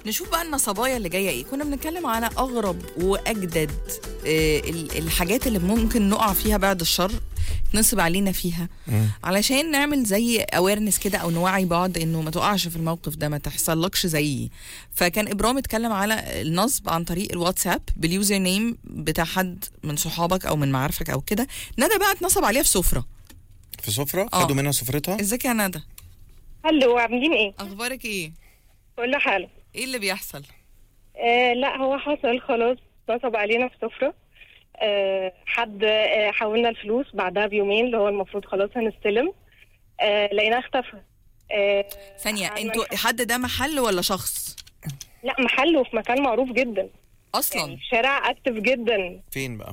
نشوف بقى النصبايا اللي جايه ايه كنا بنتكلم على اغرب واجدد آه، ال- الحاجات اللي ممكن نقع فيها بعد الشر نصب علينا فيها علشان نعمل زي اويرنس كده او نوعي بعض انه ما تقعش في الموقف ده ما تحصلكش زيي فكان ابرام اتكلم على النصب عن طريق الواتساب باليوزر نيم بتاع حد من صحابك او من معارفك او كده ندى بقى اتنصب عليها في سفره في سفره آه. خدوا منها سفرتها ازيك يا ندى هلو عاملين ايه؟ اخبارك ايه كل حال ايه اللي بيحصل آه لا هو حصل خلاص نصب علينا في سفرة آه حد آه حولنا الفلوس بعدها بيومين اللي هو المفروض خلاص هنستلم آه لقيناه اختفى آه ثانيه عمل- انتوا حد ده محل ولا شخص لا محل وفي مكان معروف جدا يعني اصلا في شارع اكتف جدا فين بقى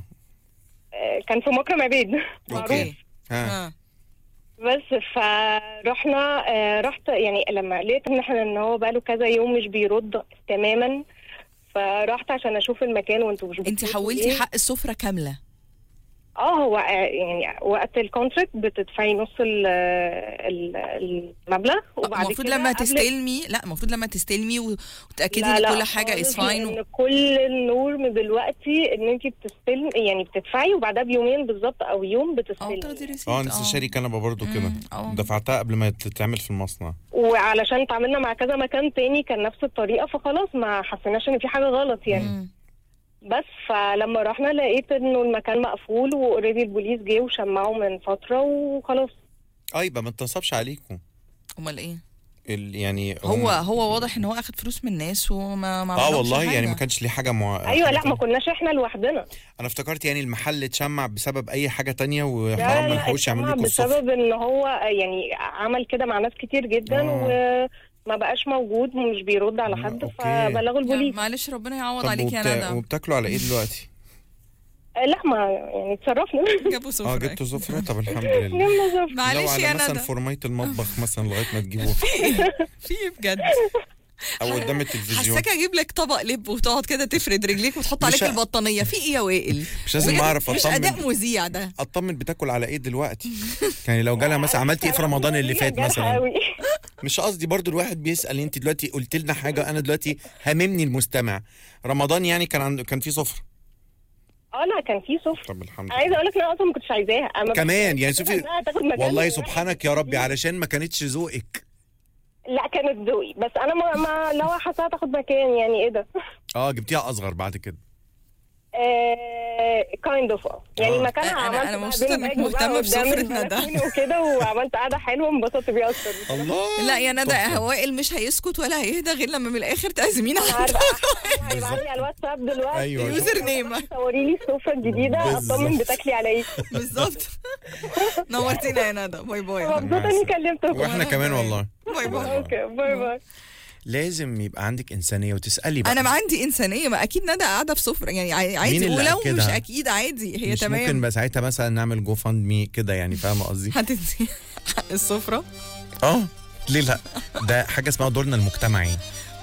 آه كان في مكرم عبيد معروف اوكي ها اه بس فرحنا آه رحت يعني لما لقيت ان احنا ان هو بقاله كذا يوم مش بيرد تماما فرحت عشان اشوف المكان وانتوا مش انت بتردوا حولتي ليه. حق السفره كامله اه هو آه، يعني وقت الكونتراكت بتدفعي نص ال- ال- المبلغ وبعد المفروض كده لما قبل- تستلمي لا المفروض لما تستلمي و- وتاكدي لا ان لا كل حاجه از خالص، فاين لان كل النور من دلوقتي ان انت بتستلم يعني بتدفعي وبعدها بيومين بالظبط او يوم اه بتستلمي بتاخدي ريسيت اه لسه شاري كنبه برضو كده مم، اه. دفعتها قبل ما تتعمل في المصنع وعلشان اتعاملنا مع كذا مكان تاني كان نفس الطريقه فخلاص ما حسيناش ان في حاجه غلط يعني مم. بس فلما رحنا لقيت انه المكان مقفول واوريدي البوليس جه وشمعوا من فتره وخلاص اه يبقى ما اتنصبش عليكم امال ايه ال- يعني هو هم- هو واضح ان هو اخد فلوس من الناس وما ما اه عملهمش والله يعني حاجة. ما كانش ليه حاجه مع... ايوه حاجة لا ما تانية. كناش احنا لوحدنا انا افتكرت يعني المحل اتشمع بسبب اي حاجه تانية لا وحرام ما لا لحقوش يعملوا اتسمع لكم الصف بسبب ان هو يعني عمل كده مع ناس كتير جدا آه. وما بقاش موجود ومش بيرد على آه، حد أوكي. فبلغوا يا البوليس معلش ربنا يعوض طب عليك يا وبتا... ندى وبتاكلوا على ايه دلوقتي؟ آه، لا ما يعني اتصرفنا جابوا سفره اه جبتوا سفره طب الحمد لله جبنا زفر لو معلش على يا مثلا ندى فورميه المطبخ مثلا لغايه ما تجيبوه في إيه بجد او قدام التلفزيون حساك اجيب لك طبق لب وتقعد كده تفرد رجليك وتحط مش عليك ه- البطانيه في ايه يا وائل مش لازم بجد اعرف مش اطمن اداء مذيع ده اطمن بتاكل على ايه دلوقتي يعني لو جالها مثلا عملتي ايه في رمضان اللي فات جرح مثلا قوي. مش قصدي برضو الواحد بيسال انت دلوقتي قلت لنا حاجه انا دلوقتي هاممني المستمع رمضان يعني كان عنده كان في سفره اه لا كان في سفر طب الحمد عايزه لله اقول لك ان انا اصلا ما كنتش عايزاها أنا كمان يعني شوفي إنها تاخد مكان والله واحد سبحانك يا ربي علشان ما كانتش ذوقك لا كانت ذوقي بس انا ما, ما لو حاساها تاخد مكان يعني ايه ده اه جبتيها اصغر بعد كده كايند اوف يعني آه. مكانها أنا- عملت أنا بعدين مبسوطة إنك باجي بقى مهتمة قدام بسفرة ندى. البلكونة وكده وعملت قعده حلوه انبسطت بيها اكتر الله لا يا ندى تحفة. وائل مش هيسكت ولا هيهدى غير لما من الاخر تعزمينا أنا على عارفه هيبعت لي على الواتساب دلوقتي أيوة. يوزر نيم صوري لي السفره الجديده اطمن بالظبط. بتاكلي على ايه بالظبط نورتينا يا ندى باي باي مبسوطه اني كلمتكم واحنا كمان والله باي باي اوكي باي باي لازم يبقى عندك انسانيه وتسالي بقى انا ما عندي انسانيه ما اكيد ندى قاعده في سفره يعني عا- مين عادي اللي ولو أكدها؟ مش اكيد عادي هي مش ممكن تمام بقى ساعتها مثلا نعمل جو فاند مي كده يعني فاهمه قصدي هتدي حق السفره اه ليه لا ده حاجه اسمها دورنا المجتمعي